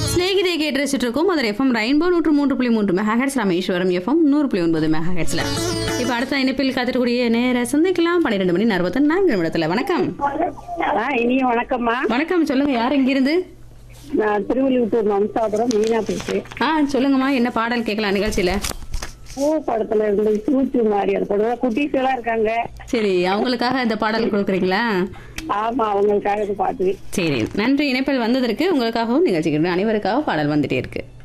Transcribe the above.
ஸ்நேகிதை கேட்டு ரசிச்சுட்டு இருக்கோம் அதில் எஃப்எம் ரெயின்போ நூற்று மூன்று புள்ளி மூன்று மெகாஹெட்ஸ் ராமேஸ்வரம் எஃப்எம் நூறு புள்ளி ஒன்பது மெகாஹெட்ஸ்ல இப்போ அடுத்த இணைப்பில் காத்திருக்கக்கூடிய நேர சந்திக்கலாம் பன்னிரெண்டு மணி அறுபத்தி நான்கு நிமிடத்தில் வணக்கம் ஆ இனிய வணக்கம்மா வணக்கம் சொல்லுங்க யார் இங்கிருந்து நான் திருவள்ளுவர் வம்சாபுரம் மீனா பேசுறேன் ஆ சொல்லுங்கம்மா என்ன பாடல் கேட்கலாம் நிகழ்ச்சியில பூ படத்துல இருந்து சூச்சு மாதிரி அந்த படம் குட்டீஸ் எல்லாம் இருக்காங்க சரி அவங்களுக்காக இந்த பாடல் கொடுக்குறீங்களா ஆமா அவங்களுக்காக இது பாட்டு சரி நன்றி இணைப்பில் வந்ததற்கு உங்களுக்காகவும் நிகழ்ச்சிக்கு அனைவருக்காகவும் பாடல் வந்துட்டே இருக்கு